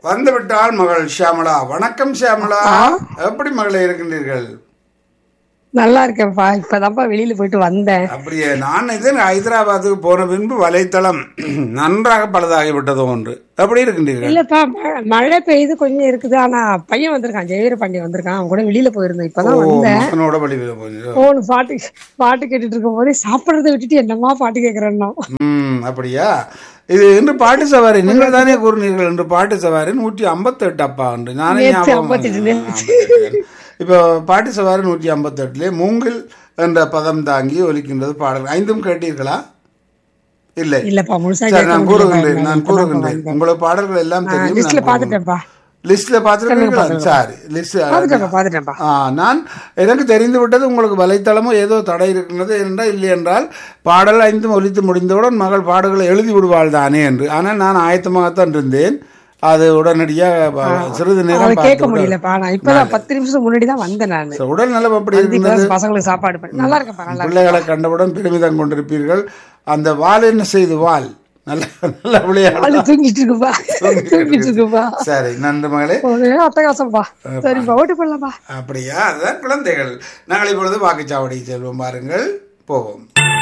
வந்து விட்டால் மகள் ஷியாமளா வணக்கம் ஷியாமளா எப்படி மகளே இருக்கின்றீர்கள் நல்லா இருக்கேன்ப்பா இப்பதான்ப்பா வெளியில போயிட்டு வந்தேன் அப்படியே நான் இது ஹைதராபாத்துக்கு போன பின்பு வலைத்தளம் நன்றாக பழுதாகிவிட்டது ஒன்று எப்படி இருக்கின்றீர்கள் இல்லப்பா ம- மழை பெய்யுது கொஞ்சம் இருக்குது ஆனா பையன் வந்திருக்கான் ஜெயவீர பாண்டியன் வந்திருக்கான் அவன் கூட வெளியில போயிருந்தேன் இப்பதான் ஓ வந்தேன் மகனோட வழிவில் போய் போன் பாட்டு பாட்டு கேட்டுட்டு இருக்கும் போதே சாப்பிடறத விட்டுட்டு என்னமா பாட்டு கேக்குறேன்னா ம் அப்படியா இது இன்று பாட்டு சவாரி நீங்கள் தானே கூறினீர்கள் என்று பாட்டு சவாரி நூற்றி ஐம்பத்தெட்டு அப்பா என்று நானே நேத்து ஞாபகம் 58 வந்தேன். இப்போ பாட்டு சவாரி நூற்றி ஐம்பத்தெட்டுலே மூங்கில் என்ற பதம் தாங்கி ஒலிக்கின்றது பாடல் ஐந்தும் கேட்டீர்களா இல்லை இல்லப்பா முழுசா சரி கேட்க நான் முடியல கூறுகின்றேன் நான் கூறுகின்றேன் உங்களுக்கு பாடல்கள் எல்லாம் தெரியும் லிஸ்ட்ல நான் பாத்துட்டேன்ப்பா லிஸ்ட்ல பார்த்துருக்கீங்களா சரி லிஸ்ட் பாத்துட்டேன்ப்பா பாத்துட்டேன்ப்பா ஆ, நான் எனக்கு தெரிந்து விட்டது உங்களுக்கு வலைத்தளமும் ஏதோ தடை இருக்கின்றது என்றால் இல்லை என்றால் பாடல் ஐந்தும் ஒலித்து முடிந்தவுடன் மகள் பாடல்களை எழுதி விடுவாள் தானே என்று ஆனால் நான் ஆயத்தமாகத்தான் இருந்தேன் அது உடனடியாக அஹ், சிறிது நேரம் அவளை கேட்க பார்த்து விட- முடியலப்பா நான் இப்பதான் பத்து நிமிஷம் முன்னாடி தான் வந்தேன் நானு சரி, உடல் நலம் அப்படி வந்து இருந்தது இப்பதான் பசங்களுக்கு சாப்பாடு பண்ணி நல்லா இருக்கேன்ப்பா நல்லா பிள்ளைகளை கண்டவுடன் பெருமிதம் கொண்டிருப்பீர்கள் அந்த வால் என்ன செய்து வால் நல்ல நல்ல விளையாடு ஆளு தூங்கிட்டு இருக்குப்பா தூங்கிட்டு இருக்குப்பா சரி நன்றி மகளே ஒரே அட்டகாசம்ப்பா சரிப்பா ஓட்டு போடலாம்ப்பா அப்படியா அதுதான் குழந்தைகள் நாங்கள் இப்பொழுது வாக்குச்சாவடி செல்வோம் பாருங்கள் போவோம்